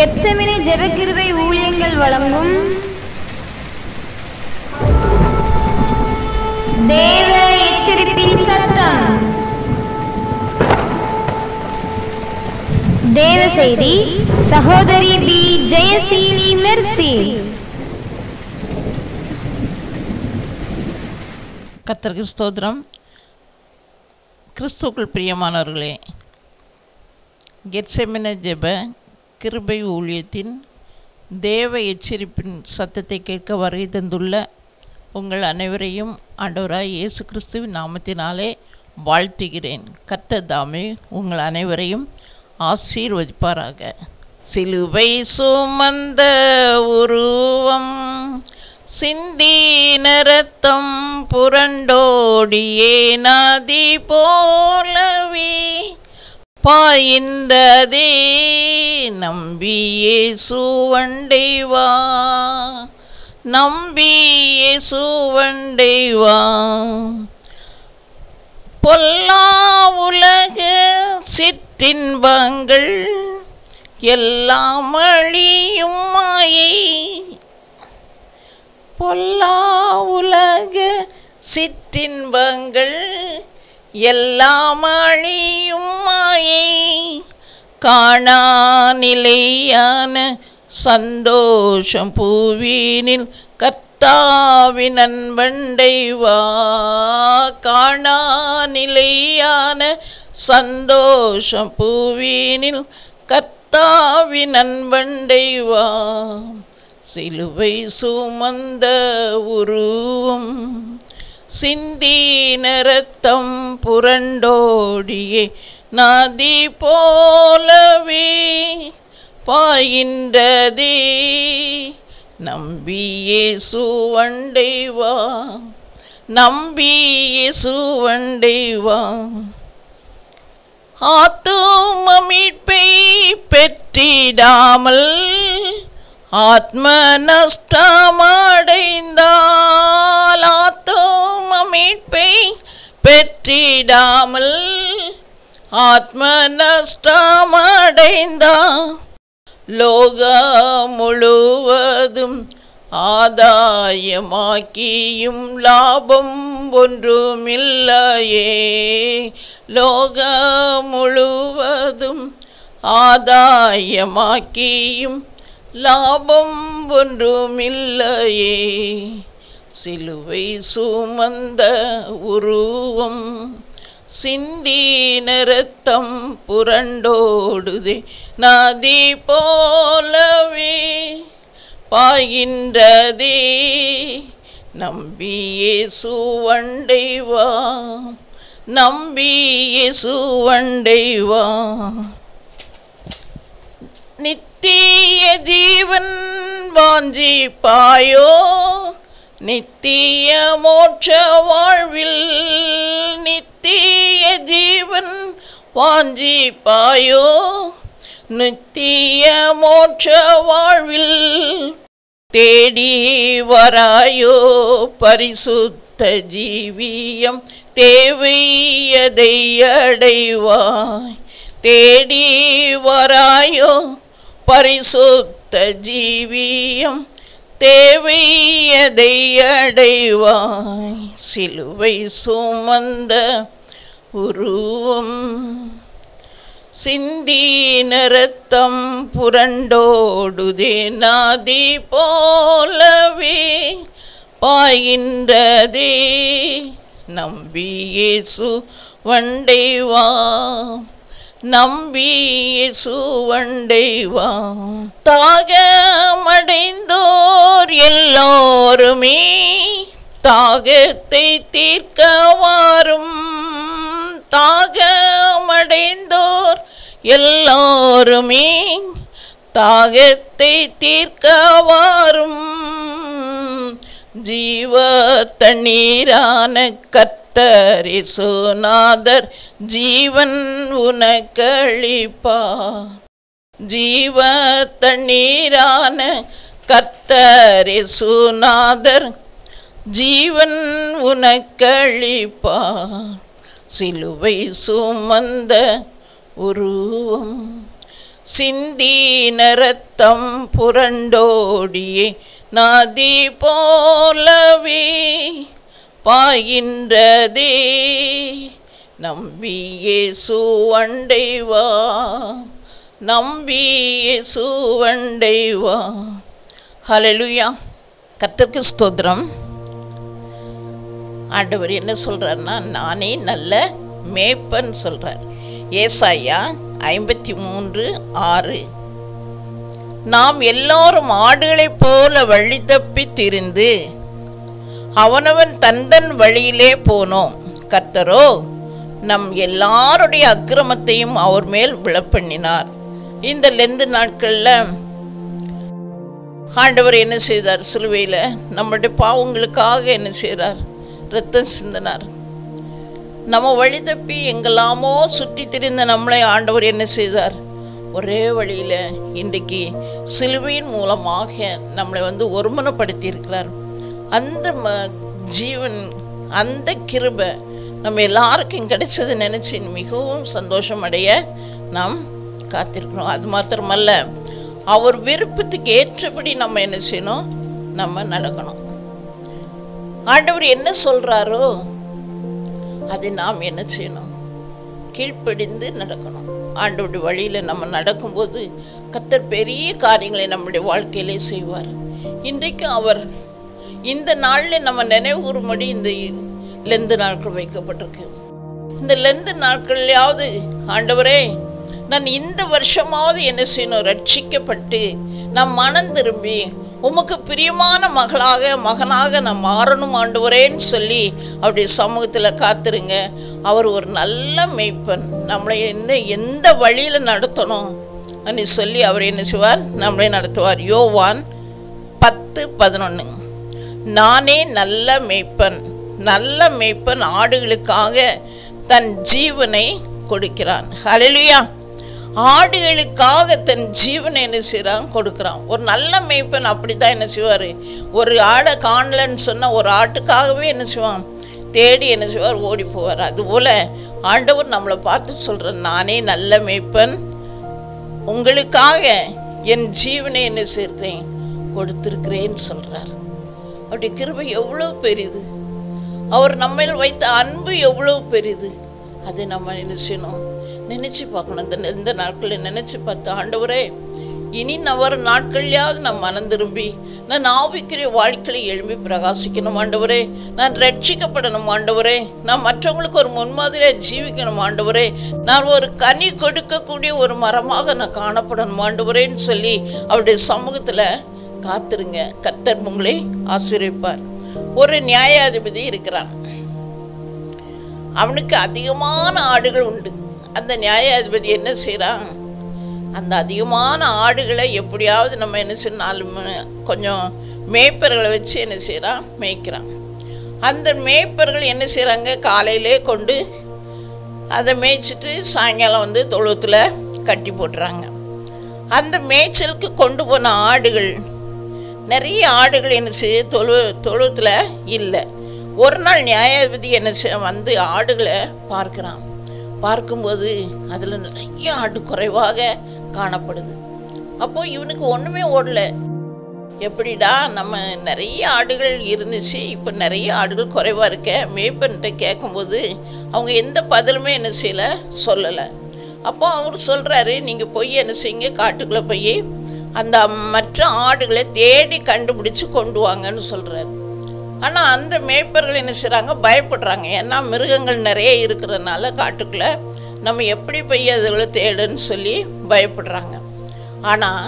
கெத்செமினி ஜெபக்கிருபை ஊழியங்கள் வழங்கும் தேவ எச்சரிப்பின் சத்தம் தேவ செய்தி சகோதரி பி ஜெயசீலி மெர்சி கர்த்தருக்கு ஸ்தோத்திரம் கிறிஸ்துக்குள் பிரியமானவர்களே கெட்செமின ஜெப கிருபை ஊழியத்தின் தேவ எச்சரிப்பின் சத்தத்தை கேட்க வருகை தந்துள்ள உங்கள் அனைவரையும் ஆண்டவராய் இயேசு கிறிஸ்துவின் நாமத்தினாலே வாழ்த்துகிறேன் கர்த்தர் தாமே உங்கள் அனைவரையும் ஆசீர்வதிப்பாராக சிலுவை சுமந்த உருவம் சிந்தீன ரத்தம் புரண்டோடியே நதி போலவே பாயின்றதே நம்பியே சுவண்டை வா நம்பியே சுவண்டை வா பொல்லா உலக சிற்றின்பங்கள் எல்லாம் அழியும் மாயை பொல்லா உலக சிற்றின்பங்கள் எல்லாம் அழியும் மாயை காணா நிலையான சந்தோஷம் பூவினில் கர்த்தாவின் அன்பண்டை வா காணா நிலையான சந்தோஷம் பூவினில் கர்த்தாவின் அன்பண்டை வா சிலுவை சுமந்த உருவம் சிந்தீன ரத்தம் புரண்டோடியே நதி போலவே பாயின்றதே நம்பியே சுவண்டை வா நம்பியே சுவண்டை வா ஆத்தும மீட்பை பெற்றிடாமல் ஆத்ம நஷ்டமடைந்தால் ஆத்தும மீட்பை பெற்றிடாமல் ஆத்ம நஷ்டமடைந்தால் லோகம் முழுவதும் ஆதாயமாக்கியும் லாபம் ஒன்றுமில்லையே லோகம் முழுவதும் ஆதாயமாக்கியும் லாபம் ஒன்றுமில்லையே சிலுவை சுமந்த உருவம் சிந்தீன ரத்தம் புரண்டோடுதே நதி போலவே பாயின்றதே நம்பியே சுவண்டை வா நம்பியே சுவண்டை வா நித்திய ஜீவன் வாஞ்சிப்பாயோ நித்திய மோட்ச வாழ்வில் நித்திய ஜீவன் வாஞ்சிப்பாயோ நித்திய மோட்ச வாழ்வில் தேடி வராயோ பரிசுத்த ஜீவியம் தேவையதை அடைவாய் தேடி வராயோ பரிசுத்த ஜீவியம் தேவையதை அடைவாய் சிலுவை சுமந்த உருவம் சிந்தீன ரத்தம் புரண்டோடுதே நதி போலவே பாயின்றதே நம்பியேசு வண்டை வா நம்பியேசு வண்டை வா தாகமடைந்தோர் எல்லோருமே தாகத்தை தீர்க்க வாரும் தாகமடைந்தோர் எல்லோருமே தாகத்தை தீர்க்க வாரும் ஜீவ தண்ணீரான கத்தரி சுநாதர் ஜீவன் உனக்களிப்பா ஜீவ தண்ணீரான கர்த்தரே சுநாதர் ஜீவன் உனக்களிப்பா சிலுவை சுமந்த உருவம் சிந்தீன ரத்தம் புரண்டோடியே நதி போலவே பாயின்றதே நம்பியே சுவண்டை வா நம்பியே சுவண்டை வா ஹalleluya கர்த்தருக்கு ஸ்தோத்திரம் ஆண்டவர் என்ன சொல்றாருன்னா நானே நல்ல மேப்பன் சொல்றார் ஏசாயா ஐம்பத்தி மூன்று ஆறு நாம் எல்லோரும் ஆடுகளைப் போல வழி தப்பி திரிந்து அவனவன் தந்தன் வழியிலே போனோம் கர்த்தரோ நம் எல்லாருடைய அக்கிரமத்தையும் அவர் மேல் விழப்பண்ணினார் இந்த லெந்து நாட்களில் ஆண்டவர் என்ன செய்தார் சிலுவையில் நம்முடைய பாவங்களுக்காக என்ன செய்தார் ரத்தம் சிந்தினார் நம்ம வழி தப்பி எங்கெல்லாமோ சுற்றி திரிந்த நம்மளை ஆண்டவர் என்ன செய்தார் ஒரே வழியில் இன்றைக்கு சிலுவையின் மூலமாக நம்மளை வந்து ஒருமனப்படுத்தி இருக்கிறார் அந்த ம ஜீவன் அந்த கிருபை நம்ம எல்லாருக்கும் கிடைச்சது நினச்சி மிகவும் சந்தோஷம் அடைய நாம் காத்திருக்கிறோம் அது மாத்திரமல்ல அவர் விருப்பத்துக்கு ஏற்றபடி நம்ம என்ன செய்யணும் நம்ம நடக்கணும் ஆண்டவர் என்ன சொல்கிறாரோ அதை நாம் என்ன செய்யணும் கீழ்ப்படிந்து நடக்கணும் ஆண்டோடைய வழியில் நம்ம நடக்கும்போது கத்தர் பெரிய காரியங்களை நம்முடைய வாழ்க்கையிலே செய்வார் இன்றைக்கு அவர் இந்த நாளில் நம்ம நினைவுகூறும்படி இந்த லெந்து நாட்கள் வைக்கப்பட்டிருக்கு இந்த லெந்து நாட்கள்லையாவது ஆண்டவரே நான் இந்த வருஷமாவது என்ன செய்யணும் ரட்சிக்கப்பட்டு நான் மனம் திரும்பி உமக்கு பிரியமான மகளாக மகனாக நான் மாறணும் ஆண்டவரேன்னு சொல்லி அவருடைய சமூகத்தில் காத்துருங்க அவர் ஒரு நல்ல மெய்ப்பன் நம்மளை என்ன எந்த வழியில் நடத்தணும் அப்படின்னு சொல்லி அவர் என்ன செய்வார் நம்மளை நடத்துவார் யோவான் பத்து பதினொன்று நானே நல்ல மேய்ப்பன் நல்ல மேய்ப்பன் ஆடுகளுக்காக தன் ஜீவனை கொடுக்கிறான் ஹalleluya ஆடுகளுக்காக தன் ஜீவனை என்ன செய்கிறான் கொடுக்குறான் ஒரு நல்ல மேய்ப்பன் அப்படி தான் என்ன செய்வார் ஒரு ஆடை காணலன்னு சொன்னால் ஒரு ஆட்டுக்காகவே என்ன செய்வான் தேடி என்ன செய்வார் ஓடி போவார் அதுபோல் ஆண்டவர் நம்மளை பார்த்து சொல்கிற நானே நல்ல மேய்ப்பன் உங்களுக்காக என் ஜீவனை என்ன செய்கிறேன் கொடுத்துருக்கிறேன்னு சொல்கிறார் அவருடைய கிருபை எவ்வளோ பெரிது அவர் நம்ம வைத்த அன்பு எவ்வளோ பெரிது அதை நம்ம என்ன செய்யணும் நினச்சி பார்க்கணும் இந்த இந்த நாட்களில் நினச்சி பார்த்து ஆண்டவரே இனி நான் வரும் நாட்கள்லையாவது நான் மனம் திரும்பி நான் ஆவிக்கிற வாழ்க்கையை எழும்பி பிரகாசிக்கணும் ஆண்டவரே நான் ரட்சிக்கப்படணும் ஆண்டவரே நான் மற்றவங்களுக்கு ஒரு முன்மாதிரியாக ஜீவிக்கணும் ஆண்டவரே நான் ஒரு கனி கொடுக்கக்கூடிய ஒரு மரமாக நான் காணப்படணும் ஆண்டவரேன்னு சொல்லி அவருடைய சமூகத்தில் காத்துருங்க கத்தர் உங்களை ஆசிரியப்பார் ஒரு நியாயாதிபதி இருக்கிறான் அவனுக்கு அதிகமான ஆடுகள் உண்டு அந்த நியாயாதிபதி என்ன செய்கிறான் அந்த அதிகமான ஆடுகளை எப்படியாவது நம்ம என்ன செய்யணும் நாலு மணி- கொஞ்சம் மேய்ப்பர்களை வச்சு என்ன செய்கிறான் மேய்க்கிறான் அந்த மேய்ப்பர்கள் என்ன செய்கிறாங்க காலையிலே கொண்டு அதை மேய்ச்சிட்டு சாயங்காலம் வந்து தொழுவத்தில் கட்டி போட்டுறாங்க அந்த மேய்ச்சலுக்கு கொண்டு போன ஆடுகள் நிறைய ஆடுகள் என்ன செய்ய தொழு தொழுவத்தில் இல்லை ஒரு நாள் நியாயாதிபதி என்ன செய்ய வந்து ஆடுகளை பார்க்குறான் பார்க்கும்போது அதில் நிறைய ஆடு குறைவாக காணப்படுது அப்போது இவனுக்கு ஒன்றுமே ஓடல எப்படிடா நம்ம நிறைய ஆடுகள் இருந்துச்சு இப்போ நிறைய ஆடுகள் குறைவாக இருக்க மேய்ப்பன்கிட்ட கேட்கும்போது அவங்க எந்த பதிலுமே என்ன செய்யலை சொல்லலை அப்போ அவர் சொல்கிறாரு நீங்கள் போய் என்ன செய்யுங்க காட்டுக்குள்ளே போய் அந்த மற்ற ஆடுகளை தேடி கண்டுபிடிச்சு கொண்டு வாங்கன்னு சொல்கிறாரு ஆனால் அந்த மேய்ப்பர்கள் என்ன செய்கிறாங்க பயப்படுறாங்க ஏன்னா மிருகங்கள் நிறைய இருக்கிறதுனால காட்டுக்குள்ளே நம்ம எப்படி போய் அதுகளை தேடுன்னு சொல்லி பயப்படுறாங்க ஆனால்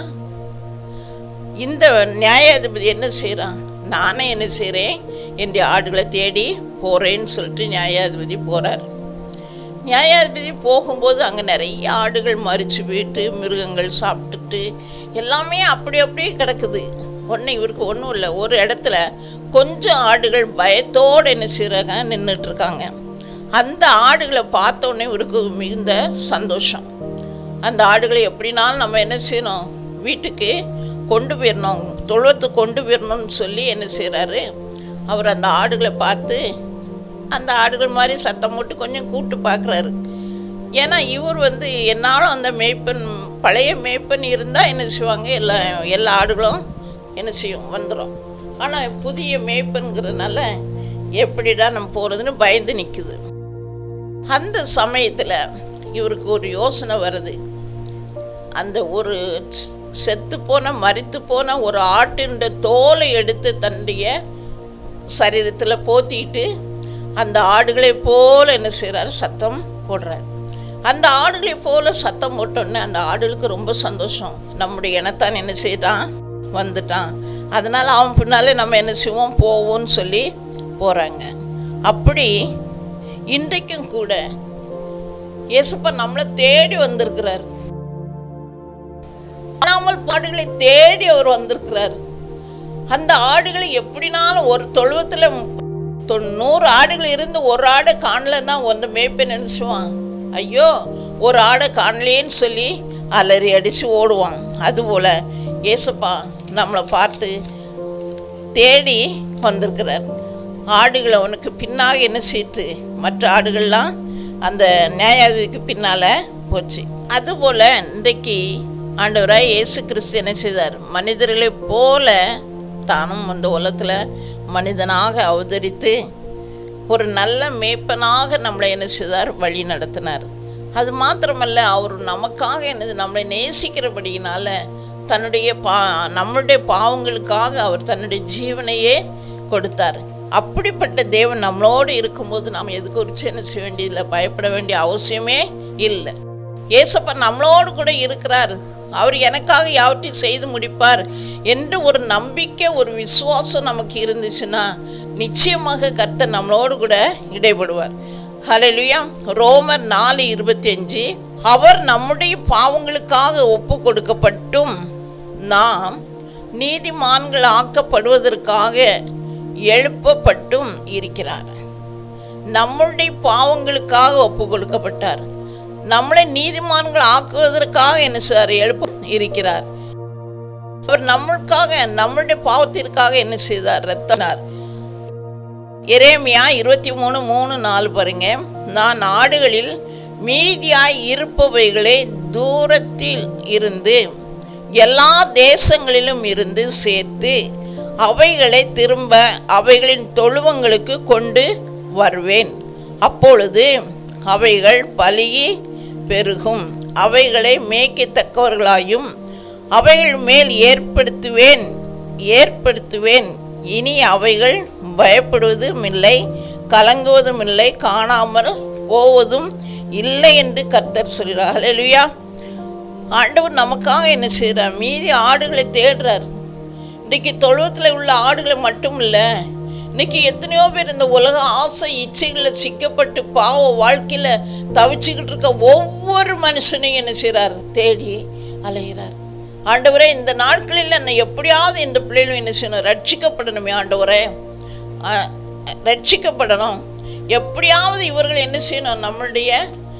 இந்த நியாயாதிபதி என்ன செய்கிறான் நானே என்ன செய்கிறேன் என்னுடைய ஆடுகளை தேடி போகிறேன்னு சொல்லிட்டு நியாயாதிபதி போகிறார் நியாயாதிபதி போகும்போது அங்கே நிறைய ஆடுகள் மறித்து போயிட்டு மிருகங்கள் சாப்பிட்டுட்டு எல்லாமே அப்படி அப்படியே கிடக்குது ஒன்று இவருக்கு ஒன்றும் இல்லை ஒரு இடத்துல கொஞ்சம் ஆடுகள் பயத்தோடு என்ன செய்கிறாங்க நின்றுட்டு இருக்காங்க அந்த ஆடுகளை பார்த்த உடனே இவருக்கு மிகுந்த சந்தோஷம் அந்த ஆடுகளை எப்படினாலும் நம்ம என்ன செய்யணும் வீட்டுக்கு கொண்டு போயிடணும் தொழுவத்துக்கு கொண்டு போயிடணும்னு சொல்லி என்ன செய்கிறாரு அவர் அந்த ஆடுகளை பார்த்து அந்த ஆடுகள் மாதிரி சத்தம் போட்டு கொஞ்சம் கூப்பிட்டு பார்க்குறாரு ஏன்னா இவர் வந்து என்னாலும் அந்த மேய்ப்பன் பழைய மேய்ப்பன் இருந்தால் என்ன செய்வாங்க எல்லா எல்லா ஆடுகளும் என்ன செய்யும் வந்துடும் ஆனால் புதிய மேய்ப்பனுங்கிறதுனால எப்படிடா நம்ம போகிறதுன்னு பயந்து நிற்குது அந்த சமயத்தில் இவருக்கு ஒரு யோசனை வருது அந்த ஒரு செத்து போன மரித்து போன ஒரு ஆட்டின் தோலை எடுத்து தன்னுடைய சரீரத்தில் போத்திட்டு அந்த ஆடுகளை போல என்ன செய்கிறாரு சத்தம் போடுறார் அந்த ஆடுகளை போல சத்தம் போட்டோன்னே அந்த ஆடுகளுக்கு ரொம்ப சந்தோஷம் நம்முடைய இனத்தான் என்ன செய்தான் வந்துட்டான் அதனால் அவன் பின்னாலே நம்ம என்ன செய்வோம் போவோம்னு சொல்லி போகிறாங்க அப்படி இன்றைக்கும் கூட இயேசுப்பா நம்மளை தேடி வந்திருக்கிறார் காணாமல் ஆடுகளை தேடி அவர் வந்திருக்கிறார் அந்த ஆடுகளை எப்படினாலும் ஒரு தொழுவத்தில் நூறு ஆடுகள் இருந்து ஒரு ஆடை காணலன்னா ஒன்று மேய்ப்பை நினச்சுவான் ஐயோ ஒரு ஆடை காணலேன்னு சொல்லி அலறி அடித்து ஓடுவான் அதுபோல் ஏசப்பா நம்மளை பார்த்து தேடி வந்திருக்கிறார் ஆடுகளை உனக்கு பின்னாக என்ன செய்து மற்ற ஆடுகள்லாம் அந்த நியாயாதிக்கு பின்னால் போச்சு அதுபோல் இன்றைக்கு ஆண்டவராய் இயேசு கிறிஸ்து என்ன செய்தார் மனிதர்களைப் போல தானும் அந்த உலகத்தில் மனிதனாக அவதரித்து ஒரு நல்ல மேய்ப்பனாக நம்மளை என்ன செய்தார் வழி நடத்தினார் அது மாத்திரமல்ல அவர் நமக்காக என்னது நம்மளை நேசிக்கிறபடியினால தன்னுடைய பா நம்மளுடைய பாவங்களுக்காக அவர் தன்னுடைய ஜீவனையே கொடுத்தார் அப்படிப்பட்ட தேவன் நம்மளோடு இருக்கும்போது நாம் எதுக்கு ஒரு சின்ன செய்ய வேண்டியதில்லை பயப்பட வேண்டிய அவசியமே இல்லை ஏசப்பா நம்மளோடு கூட இருக்கிறார் அவர் எனக்காக யாவற்றையும் செய்து முடிப்பார் என்று ஒரு நம்பிக்கை ஒரு விசுவாசம் நமக்கு இருந்துச்சுன்னா நிச்சயமாக கர்த்தர் நம்மளோடு கூட இடைபடுவார் ஹalleluya ரோமர் நாலு இருபத்தி அஞ்சு அவர் நம்முடைய பாவங்களுக்காக ஒப்பு கொடுக்கப்பட்டும் நாம் நீதிமான்கள் ஆக்கப்படுவதற்காக எழுப்பப்பட்டும் இருக்கிறார் நம்முடைய பாவங்களுக்காக ஒப்பு கொடுக்கப்பட்டார் நம்மளை நீதிமான்கள் ஆக்குவதற்காக என்ன சார் எழுப்ப இருக்கிறார் அவர் நம்மளுக்காக நம்மளுடைய பாவத்திற்காக என்ன செய்தார் ரத்தனார் எரேமியா இருபத்தி மூணு மூணு நாலு பாருங்க நான் நாடுகளில் மீதியாய் இருப்பவைகளை தூரத்தில் இருந்து எல்லா தேசங்களிலும் இருந்து சேர்த்து அவைகளை திரும்ப அவைகளின் தொழுவங்களுக்கு கொண்டு வருவேன் அப்பொழுது அவைகள் பலியி பெருகும் அவைகளை மேய்க்கத்தக்கவர்களாயும் அவைகள் மேல் ஏற்படுத்துவேன் ஏற்படுத்துவேன் இனி அவைகள் பயப்படுவதும் இல்லை கலங்குவதும் இல்லை காணாமல் போவதும் இல்லை என்று கர்த்தர் சொல்கிறார் ஹalleluya ஆண்டவர் நமக்காக என்ன செய்கிறார் மீதி ஆடுகளை தேடுறார் இன்றைக்கி தொழுவத்தில் உள்ள ஆடுகளை மட்டும் இல்லை இன்னைக்கு எத்தனையோ பேர் இந்த உலக ஆசை இச்சைகளில் சிக்கப்பட்டு பாவ வாழ்க்கையில் தவிச்சுக்கிட்டு இருக்க ஒவ்வொரு மனுஷனையும் என்ன செய்கிறார் தேடி அலைகிறார் ஆண்டவரே இந்த நாட்களில் என்னை எப்படியாவது இந்த பிள்ளைகளும் என்ன செய்யணும் ரட்சிக்கப்படணுமே ஆண்டவரே ஆ, ரட்சிக்கப்படணும் எப்படியாவது இவர்கள் என்ன செய்யணும் நம்மளுடைய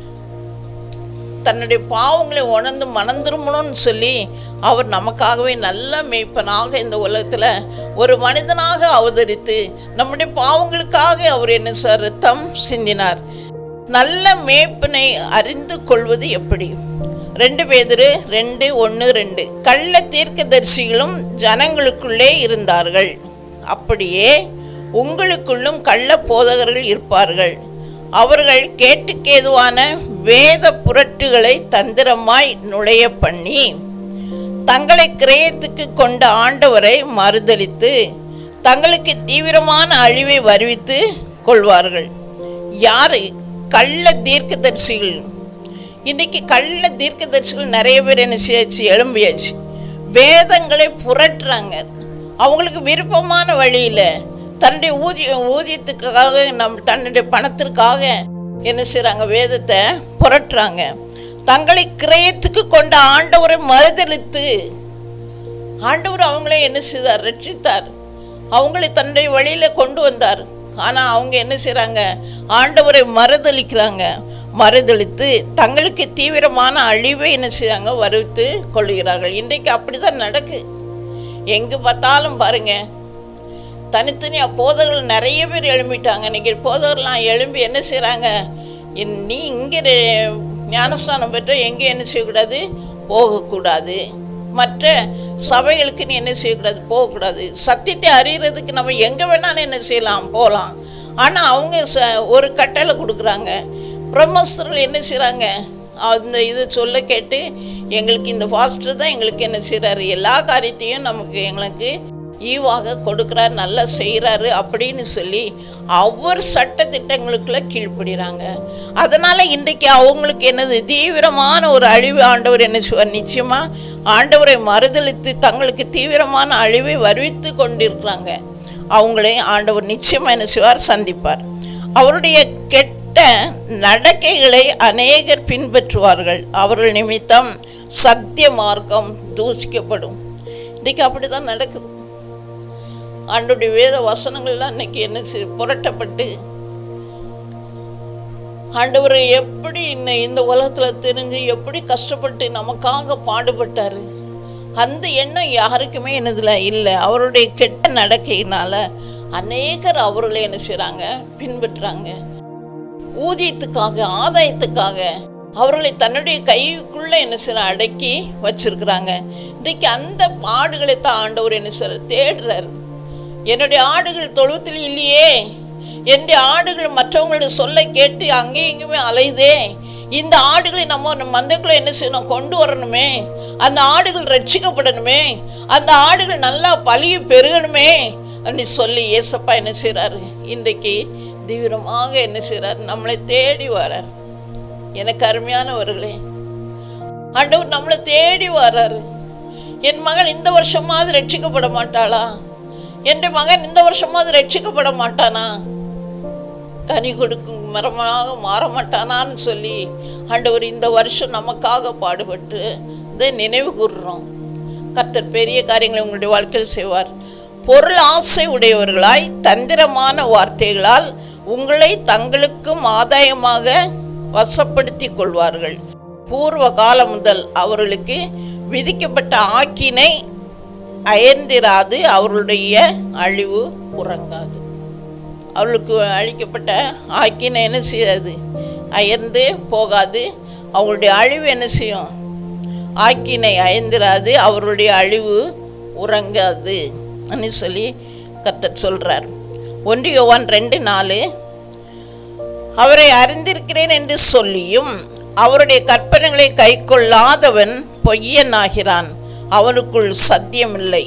தன்னுடைய பாவங்களை உணர்ந்து மனம் திரும்பணும்னு சொல்லி அவர் நமக்காகவே நல்ல மேய்ப்பனாக இந்த உலகத்தில் ஒரு மனிதனாக அவதரித்து நம்முடைய பாவங்களுக்காக அவர் என்ன சார் ரத்தம் சிந்தினார் நல்ல மேய்ப்பனை அறிந்து கொள்வது எப்படி ரெண்டு பேதிரு ரெண்டு ஒன்று ரெண்டு கள்ள தீர்க்கதரிசிகளும் ஜனங்களுக்குள்ளே இருந்தார்கள் அப்படியே உங்களுக்குள்ளும் கள்ள போதகர்கள் இருப்பார்கள் அவர்கள் கேட்டுக்கேதுவான வேத புரட்டுகளை தந்திரமாய் நுழைய பண்ணி தங்களை கிரயத்துக்கு கொண்ட ஆண்டவரை மறுதலித்து தங்களுக்கு தீவிரமான அழிவை வருவித்து கொள்வார்கள் யாரு கள்ள தீர்க்கதரிசிகள் இன்னைக்கு கள்ள தீர்க்கதரிசிகள் நிறைய பேர் என்ன செய்யாச்சு எழும்பியாச்சு வேதங்களை புரட்டுறாங்க அவங்களுக்கு விருப்பமான வழியில் தன்னுடைய ஊதிய ஊதியத்துக்காக நம் தன்னுடைய பணத்திற்காக என்ன செய்கிறாங்க வேதத்தை புரட்டுறாங்க தங்களை கிரயத்துக்கு கொண்ட ஆண்டவரை மறுதலித்து ஆண்டவர் அவங்களே என்ன செய்தார் ரட்சித்தார் அவங்களை தன்னுடைய வழியில் கொண்டு வந்தார் ஆனால் அவங்க என்ன செய்கிறாங்க ஆண்டவரை மறுதலிக்கிறாங்க மறுதலித்து தங்களுக்கு தீவிரமான அழிவை என்ன செய்றாங்க வருவித்து கொள்கிறார்கள் இன்றைக்கு அப்படி தான் நடக்கு எங்கே பார்த்தாலும் பாருங்க தனித்தனியாக போதகர்கள் நிறைய பேர் எழும்பிட்டாங்க இன்னைக்கு போதகர்லாம் எழும்பி என்ன செய்கிறாங்க நீ இங்கே ஞானஸ்நானம் பெற்ற எங்கே என்ன செய்யக்கூடாது போகக்கூடாது மற்ற சபைகளுக்கு நீ என்ன செய்யக்கூடாது போகக்கூடாது சத்தியத்தை அறியறதுக்கு நம்ம எங்கே வேணாலும் என்ன செய்யலாம் போகலாம் ஆனால் அவங்க ச ஒரு கட்டளை கொடுக்குறாங்க பிரம்மஸ்தர்கள் என்ன செய்கிறாங்க அந்த இது சொல்ல கேட்டு எங்களுக்கு இந்த ஃபாஸ்டர் தான் எங்களுக்கு என்ன செய்கிறாரு எல்லா காரியத்தையும் நமக்கு எங்களுக்கு ஈவாக கொடுக்குறாரு நல்லா செய்கிறாரு அப்படின்னு சொல்லி அவர் சட்ட திட்டங்களுக்குள்ள கீழ்ப்படுறாங்க அதனால் இன்றைக்கு அவங்களுக்கு என்னது தீவிரமான ஒரு அழிவு ஆண்டவர் என்ன செய்வார் நிச்சயமாக ஆண்டவரை மறுதளித்து தங்களுக்கு தீவிரமான அழிவை வருவித்து கொண்டிருக்கிறாங்க அவங்களையும் ஆண்டவர் நிச்சயமாக என்ன செய்வார் சந்திப்பார் அவருடைய கெட்ட நடக்கைகளை அநேகர் பின்பற்றுவார்கள் அவர்கள் நிமித்தம் சத்திய மார்க்கம் தூசிக்கப்படும் இன்றைக்கு அப்படி தான் நடக்குது ஆண்டுடைய வேத வசனங்கள்லாம் இன்னைக்கு என்ன செய்- புரட்டப்பட்டு ஆண்டவர் எப்படி இன்ன இந்த உலகத்தில் தெரிஞ்சு எப்படி கஷ்டப்பட்டு நமக்காக பாடுபட்டாரு அந்த எண்ணம் யாருக்குமே என்னதில் இல்லை அவருடைய கெட்ட நடக்கையினால அநேகர் அவர்களை என்ன செய்கிறாங்க பின்பற்றுறாங்க ஊதியத்துக்காக ஆதாயத்துக்காக அவர்களை தன்னுடைய கைக்குள்ள என்ன செய்ய அடக்கி வச்சிருக்கிறாங்க இன்றைக்கு அந்த ஆடுகளை தான் ஆண்டவர் என்ன செய்ய தேடுறாரு என்னுடைய ஆடுகள் தொழுவத்தில் இல்லையே என்னுடைய ஆடுகள் மற்றவங்களுடைய சொல்லை கேட்டு அங்கேயும் இங்கேயுமே அலையுதே இந்த ஆடுகளை நம்ம நம்ம மந்தைக்குள்ள என்ன செய்யணும் கொண்டு வரணுமே அந்த ஆடுகள் ரட்சிக்கப்படணுமே அந்த ஆடுகள் நல்லா பலிய பெருகணுமே அப்படின்னு சொல்லி ஏசப்பா என்ன செய்கிறாரு இன்றைக்கு தீவிரமாக என்ன செய்கிறார் நம்மளை தேடி வரார் எனக்கு அருமையானவர்களே ஆண்டவர் நம்மளை தேடி வர்றாரு என் மகள் இந்த வருஷமாவது ரட்சிக்கப்பட மாட்டாளா என் மகன் இந்த வருஷமாவது ரட்சிக்கப்பட மாட்டானா கனி கொடுக்கும் மரமாக மாற மாட்டானான்னு சொல்லி ஆண்டவர் இந்த வருஷம் நமக்காக பாடுபட்டு இதை நினைவு கூறுறோம் கர்த்தர் பெரிய காரியங்களை உங்களுடைய வாழ்க்கையில் செய்வார் பொருள் ஆசை உடையவர்களாய் தந்திரமான வார்த்தைகளால் உங்களை தங்களுக்கும் ஆதாயமாக வசப்படுத்தி கொள்வார்கள் பூர்வ காலம் முதல் அவர்களுக்கு விதிக்கப்பட்ட ஆக்கினை அயர்ந்திராது அவர்களுடைய அழிவு உறங்காது அவளுக்கு அழிக்கப்பட்ட ஆக்கினை என்ன செய்யாது அயர்ந்து போகாது அவங்களுடைய அழிவு என்ன செய்யும் ஆக்கினை அயர்ந்திராது அவருடைய அழிவு உறங்காது ன்னு சொல்லி கர்த்தர் சொல்றார் ஒன்று யோவான் ரெண்டு நாலு அவரை அறிந்திருக்கிறேன் என்று சொல்லியும் அவருடைய கற்பனைகளை கைக்கொள்ளாதவன் பொய்யனாகிறான் அவனுக்குள் சத்தியமில்லை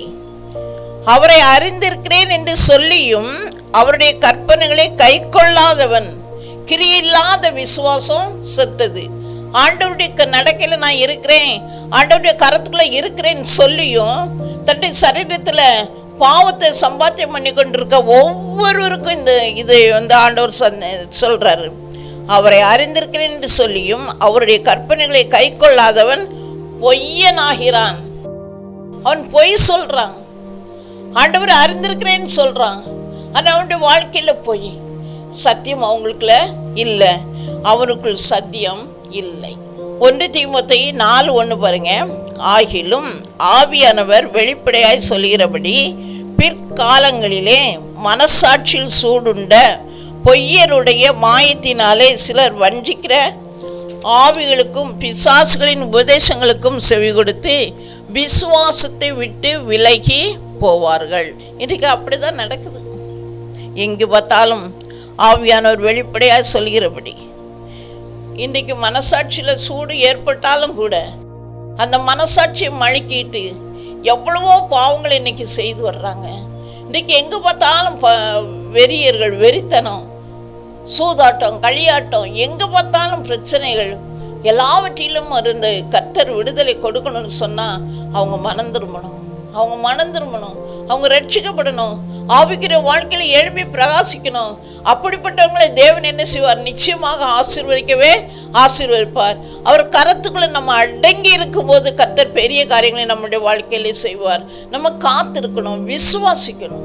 அவரை அறிந்திருக்கிறேன் என்று சொல்லியும் அவருடைய கற்பனைகளை கைக்கொள்ளாதவன் கிரியில்லாத விசுவாசம் செத்தது ஆண்டவருடைய க- நடக்கையில நான் இருக்கிறேன் ஆண்டவருடைய கரத்துக்குள்ள இருக்கிறேன்னு சொல்லியும் தன்னுடைய சரீரத்துல பாவத்தை சம்பாத்தியம் பண்ணி கொண்டிருக்க ஒவ்வொருவருக்கும் இந்த இதை வந்து ஆண்டவர் சொன்ன- சொல்றாரு அவரை அறிந்திருக்கிறேன் என்று சொல்லியும் அவருடைய கற்பனைகளை கைக்கொள்ளாதவன் பொய்யனாகிறான் அவன் பொய் சொல்றான் ஆண்டவர் அறிந்திருக்கிறேன்னு சொல்றான் ஆனால் அவனுடைய வாழ்க்கையில போய் சத்தியம் அவங்களுக்குள்ள இல்லை அவனுக்குள் சத்தியம் இல்லை ஒன்று தீமத்தை நாலு ஒன்று பாருங்க ஆகிலும் ஆவியானவர் வெளிப்படையாய் சொல்கிறபடி பிற்காலங்களிலே மனசாட்சியில் சூடுண்ட பொய்யருடைய மாயத்தினாலே சிலர் வஞ்சிக்கிற ஆவிகளுக்கும் பிசாசுகளின் உபதேசங்களுக்கும் செவி கொடுத்து விசுவாசத்தை விட்டு விலகி போவார்கள் இன்றைக்கு அப்படிதான் நடக்குது எங்கு பார்த்தாலும் ஆவியானவர் வெளிப்படையாக சொல்கிறபடி இன்றைக்கு மனசாட்சியில் சூடு ஏற்பட்டாலும் கூட அந்த மனசாட்சியை மழுக்கிட்டு எவ்வளவோ பாவங்கள் இன்னைக்கு செய்து வர்றாங்க இன்றைக்கு எங்கே பார்த்தாலும் ப வெறியர்கள் வெறித்தனம் சூதாட்டம் களியாட்டம் எங்கே பார்த்தாலும் பிரச்சனைகள் எல்லாவற்றிலும் இருந்த கர்த்தர் விடுதலை கொடுக்கணும்னு சொன்னால் அவங்க மனம் திரும்பணும் அவங்க மனம் திரும்பணும் அவங்க ரட்சிக்கப்படணும் ஆவிக்கிற வாழ்க்கையில் எழுப்பி பிரகாசிக்கணும் அப்படிப்பட்டவங்களை தேவன் என்ன செய்வார் நிச்சயமாக ஆசீர்வதிக்கவே ஆசீர்வதிப்பார் அவர் கரத்துக்குள்ள நம்ம அடங்கி இருக்கும்போது கர்த்தர் பெரிய காரியங்களை நம்முடைய வாழ்க்கையிலே செய்வார் நம்ம காத்திருக்கணும் விசுவாசிக்கணும்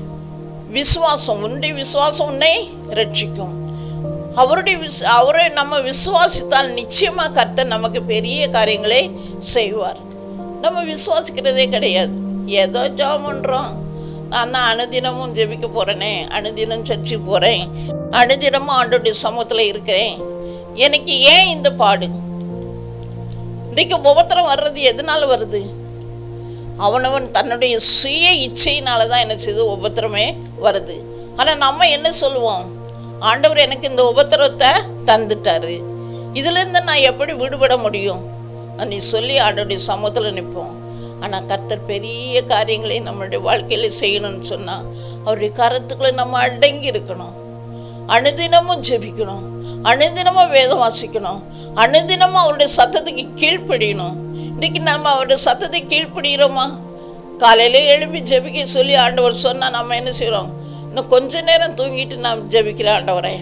விசுவாசம் உன்னுடைய விசுவாசம் உன்னை ரட்சிக்கும் அவருடைய விஸ் அவரை நம்ம விசுவாசித்தால் நிச்சயமா கர்த்தர் நமக்கு பெரிய காரியங்களை செய்வார் நம்ம விசுவாசிக்கிறதே கிடையாது ஏதோ ஜெபம் பண்றோம் நான் தான் அனுதினமும் ஜெபிக்க போறேனே அனுதினம் சர்ச்சு போறேன் அனுதினமும் ஆண்டோடைய சமூகத்தில் இருக்கிறேன் எனக்கு ஏன் இந்த பாடு இன்றைக்கு உபத்திரம் வர்றது எதனால வருது அவனவன் தன்னுடைய சுய இச்சையினால தான் என்ன செய்யுது உபத்திரமே வருது ஆனால் நம்ம என்ன சொல்லுவோம் ஆண்டவர் எனக்கு இந்த உபத்திரத்தை தந்துட்டாரு இதுலேருந்து நான் எப்படி விடுபட முடியும் நீ சொல்லி ஆண்டவருடைய சமூகத்தில் நிற்போம் ஆனால் கர்த்தர் பெரிய காரியங்களை நம்மளுடைய வாழ்க்கையில் செய்யணும்னு சொன்னால் அவருடைய கருத்துக்களை நம்ம அடங்கி இருக்கணும் அனுதினமும் ஜெபிக்கணும் அனுதினமும் வேதம் வாசிக்கணும் அனுதினமும் அவருடைய சத்தத்துக்கு கீழ்ப்படியணும் இன்னைக்கு நம்ம அவருடைய சத்தத்தை கீழ்ப்படிகிறோமா காலையில எழுப்பி ஜெபிக்க சொல்லி ஆண்டவர் சொன்னா நம்ம என்ன செய்றோம் இன்னும் கொஞ்ச நேரம் தூங்கிட்டு நான் ஜெபிக்கிறேன் ஆண்டவரே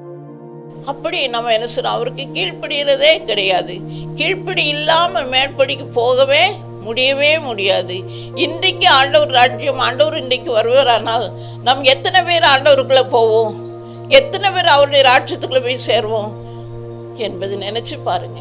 அப்படி நம்ம என்ன செய்றோம் அவருக்கு கீழ்ப்படிகிறதே கிடையாது கீழ்ப்படி இல்லாமல் மேற்படிக்கு போகவே முடியவே முடியாது இன்றைக்கு ஆண்டவர் ராஜ்யம் ஆண்டவர் இன்றைக்கு வருவாரானால் நம்ம எத்தனை பேர் ஆண்டவருக்குள்ளே போவோம் எத்தனை பேர் அவருடைய ராஜ்யத்துக்குள்ளே போய் சேருவோம் என்பது நினைச்சு பாருங்க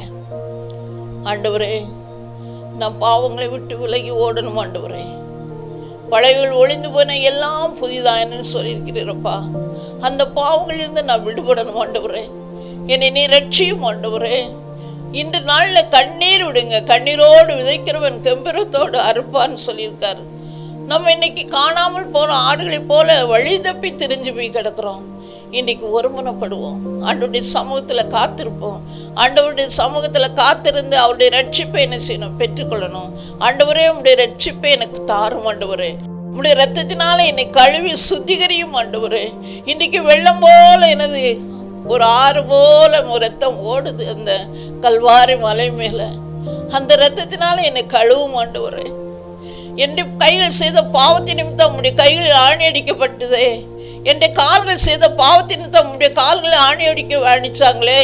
ஆண்டவரே நான் பாவங்களை விட்டு விலகி ஓடணும் ஆண்டவரே பழையகள் ஒளிந்து போன எல்லாம் புதிதான்னு சொல்லியிருக்கிறீரப்பா அந்த பாவங்களிலிருந்து நான் விடுபடணும் ஆண்டவரே என்னை நீ ரட்சியும் ஆண்டவரே இன்று நாளில் கண்ணீர் விடுங்க கண்ணீரோடு விதைக்கிறவன் கெம்பீரத்தோடு அறுப்பான்னு சொல்லியிருக்காரு நம்ம இன்னைக்கு காணாமல் போன ஆடுகளைப் போல வழி தப்பி திரிஞ்சு போய் கிடக்கிறோம் இன்னைக்கு ஒருமனப்படுவோம் ஆண்டவருடைய சமூகத்தில் காத்திருப்போம் ஆண்டவருடைய சமூகத்தில் காத்திருந்து அவருடைய ரட்சிப்பை என்ன செய்யணும் பெற்றுக்கொள்ளணும் ஆண்டவரே உங்களுடைய ரட்சிப்பை எனக்கு தாரும் ஆண்டவரே உங்களுடைய ரத்தத்தினால என்னை கழுவி சுத்திகரியும் ஆண்டவரே இன்னைக்கு வெள்ளம் போல எனது ஒரு ஆறு போல ஒரு ரத்தம் ஓடுது அந்த கல்வாரி மலை மேலே அந்த ரத்தத்தினால என்னை கழுவும் ஆண்டவரே என் கைகள் செய்த பாவத்தின் நிமித்தம் உம்முடைய கைகளில் ஆணி அடிக்கப்பட்டதே என் கால்கள் செய்த பாவத்தின் நிமித்தம் உம்முடைய கால்களை ஆணி அடிக்க அடிச்சாங்களே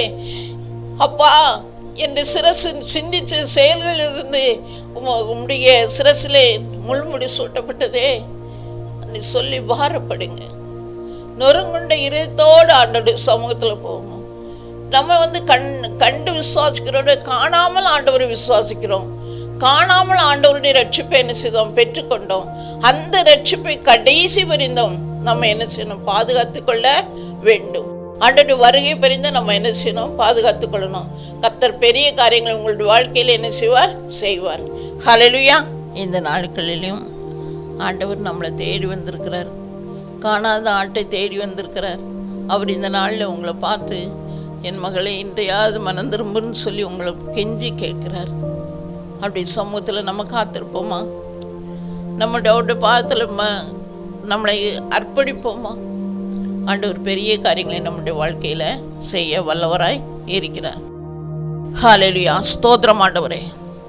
அப்பா என் சிரசு சிந்திச்ச செயல்கள் இருந்து உம- உம்முடைய சிரசிலே முள்முடி சூட்டப்பட்டதே நீ சொல்லி பாரப்படுங்க நொறுங்குண்ட இதயத்தோடு ஆண்டோடைய சமூகத்தில் போகணும் நம்ம வந்து கண் கண்டு விசுவாசிக்கிறோட காணாமல் ஆண்டவரை விசுவாசிக்கிறோம் காணாமல் ஆண்டவருடைய ரட்சிப்பை என்ன செய்தோம் பெற்றுக்கொண்டோம் அந்த ரட்சிப்பை கடைசி பரிந்தோம் நம்ம என்ன செய்யணும் பாதுகாத்து கொள்ள வேண்டும் ஆண்டோடைய வருகை பரிந்து நம்ம என்ன செய்யணும் பாதுகாத்து கொள்ளணும் கர்த்தர் பெரிய காரியங்கள் உங்களுடைய வாழ்க்கையில் என்ன செய்வார் செய்வார் ஹalleluya இந்த நாட்களிலும் ஆண்டவர் நம்மளை தேடி வந்திருக்கிறார் காணாத ஆட்டை தேடி வந்திருக்கிறார் அவர் இந்த நாளில் உங்களை பார்த்து என் மகளை இன்றையாவது மனம் திரும்புன்னு சொல்லி உங்களை கெஞ்சி கேட்கிறார் அப்படி சமூகத்தில் நம்ம காத்திருப்போமா நம்மளுடைய அவருடைய பாதத்தில் ம நம்மளை அர்ப்பணிப்போமா ஆண்டவர் பெரிய காரியங்களை நம்முடைய வாழ்க்கையில் செய்ய வல்லவராய் இருக்கிறார் ஹalleluya ஸ்தோத்திரம் ஆண்டவரே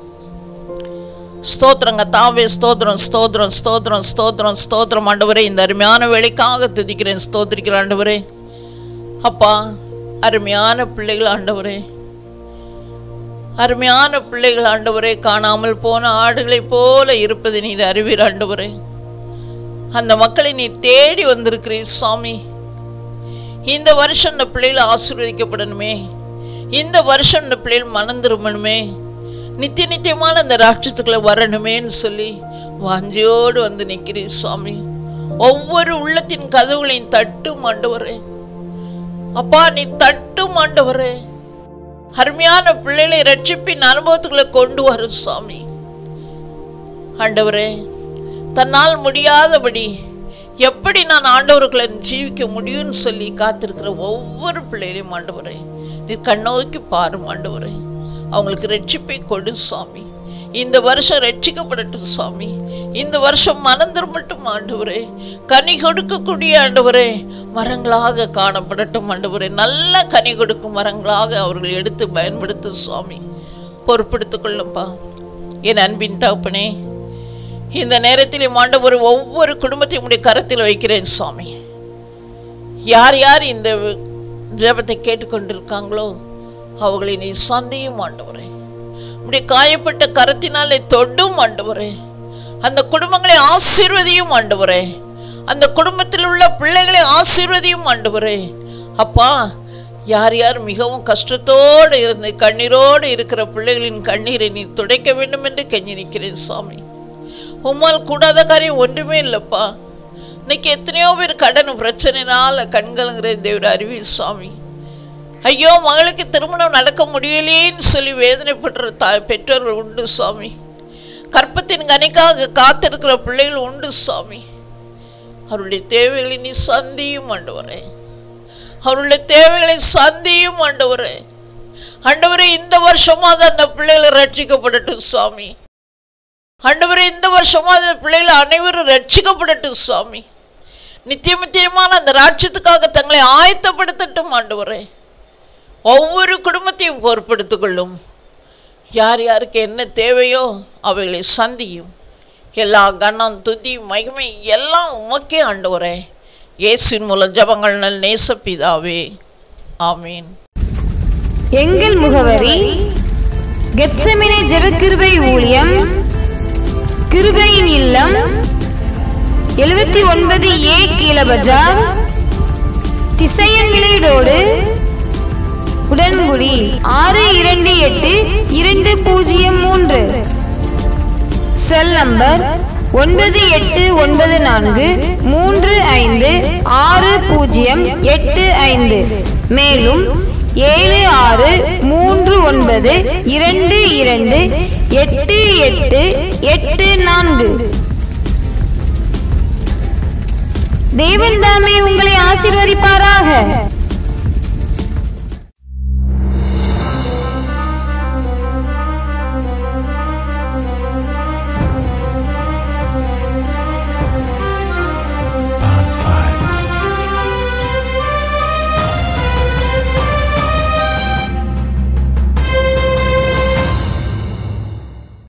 ஸ்தோத்திரங்க தாவே ஸ்தோத்திரம் ஸ்தோத்திரம் ஸ்தோத்திரம் ஸ்தோத்திரம் ஸ்தோத்திரம் ஆண்டவரே இந்த அருமையான வேலைக்காக துதிக்கிறேன் ஸ்தோத்திரிக்கிற ஆண்டவரே அப்பா அருமையான பிள்ளைகள் ஆண்டவரே அருமையான பிள்ளைகள் ஆண்டவரே காணாமல் போன ஆடுகளைப் போல இருப்பது நீர் அறிவீர் ஆண்டவரே அந்த மக்களை நீ தேடி வந்திருக்கிறீர் சுவாமி இந்த வருஷம் இந்த பிள்ளைகள் ஆசீர்வதிக்கப்படணுமே இந்த வருஷம் இந்த பிள்ளைகள் மனம் திரும்பணுமே நித்திய நித்தியமான அந்த ராட்சத்துக்குள்ள வரணுமேன்னு சொல்லி வாஞ்சியோடு வந்து நிற்கிறீர் சுவாமி ஒவ்வொரு உள்ளத்தின் கதவுகளையும் தட்டும் ஆண்டவரே அப்பா நீ தட்டும் ஆண்டவரே அருமையான பிள்ளைகளை ரட்சிப்பின் அனுபவத்துக்குள்ள கொண்டு வரும் சுவாமி ஆண்டவரே தன்னால் முடியாதபடி எப்படி நான் ஆண்டவர்களை ஜீவிக்க முடியும்னு சொல்லி காத்திருக்கிற ஒவ்வொரு பிள்ளைகளையும் ஆண்டவரே நீ கண்ணோக்கி பாரும் ஆண்டவரே அவங்களுக்கு ரட்சிப்பை கொடு சுவாமி இந்த வருஷம் ரட்சிக்கப்படட்டும் சுவாமி இந்த வருஷம் மனம் திரும்பட்டும் ஆண்டவரே கனி கொடுக்கக்கூடிய ஆண்டவரே மரங்களாக காணப்படட்டும் ஆண்டவரே நல்ல கனி கொடுக்கும் மரங்களாக அவர்கள் எடுத்து பயன்படுத்தும் சுவாமி பொறுப்பெடுத்துக் கொள்ளும்பா என் அன்பின் தகப்பனே இந்த நேரத்தில் ஆண்டவர் ஒவ்வொரு குடும்பத்தையும் உடைய கரத்தில் வைக்கிறேன் சுவாமி யார் யார் இந்த ஜெபத்தை கேட்டுக்கொண்டிருக்காங்களோ அவர்களை நீ சந்தையும் ஆண்டவரே உடைய காயப்பட்ட கரத்தினாலே தொடும் ஆண்டவரே அந்த குடும்பங்களை ஆசீர்வதியும் ஆண்டவரே அந்த குடும்பத்தில் உள்ள பிள்ளைகளை ஆசீர்வதியும் ஆண்டவரே அப்பா யார் யார் மிகவும் கஷ்டத்தோடு இருந்து கண்ணீரோடு இருக்கிற பிள்ளைகளின் கண்ணீரை நீ துடைக்க வேண்டும் என்று கெஞ்சி நிற்கிறேன் சுவாமி உம்மால் கூடாத காரியம் ஒன்றுமே இல்லைப்பா இன்னைக்கு எத்தனையோ பேர் கடன் பிரச்சனைனால கண்கள்ங்கிற தேவர் அறிவி சுவாமி ஐயோ மகளுக்கு திருமணம் நடக்க முடியலேன்னு சொல்லி வேதனைப்படுற தாய் பெற்றோர்கள் உண்டு சுவாமி கற்பத்தின் கனிக்காக காத்திருக்கிற பிள்ளைகள் உண்டு சுவாமி அவருடைய தேவைகளை நீ சந்தியும் ஆண்டவரே அவருடைய தேவைகளை சந்தியும் ஆண்டவரே ஆண்டவரே இந்த வருஷமாவது அந்த பிள்ளைகளை ரட்சிக்கப்படட்டும் சுவாமி ஆண்டவரே இந்த வருஷமாவது அந்த பிள்ளைகள் அனைவரும் ரட்சிக்கப்படட்டும் சுவாமி நித்திய நித்தியமான அந்த ராட்சியத்துக்காக தங்களை ஆயத்தப்படுத்தட்டும் ஆண்டவரே ஒவ்வொரு குடும்பத்தையும் பொறுப்படுத்திக் கொள்ளும் யார் யாருக்கு என்ன தேவையோ அவைகளை சந்தியும் எல்லா கணம் துதி மகிமை எல்லாம் உமக்கே ஆண்டவரே இயேசுவின் மூலம் ஜபங்கள் நல் நேசப்பிதாவே ஆமீன் எங்கள் முகவரி கெத்செமினே ஜெபக்கிருபை ஊழியம் கிருபையின் இல்லம் எழுபத்தி ஒன்பது ஏ கீழபஜார் திசையன் விலை ரோடு உடன்குடி ஆறு இரண்டு எட்டு இரண்டு பூஜ்ஜியம் மூன்று செல் நம்பர் ஒன்பது எட்டு ஒன்பது நான்கு மூன்று ஐந்து ஆறு பூஜ்ஜியம் எட்டு ஐந்து மேலும் ஏழு ஆறு மூன்று ஒன்பது இரண்டு இரண்டு எட்டு எட்டு எட்டு நான்கு தேவன் தாமே உங்களை ஆசீர்வதிப்பாராக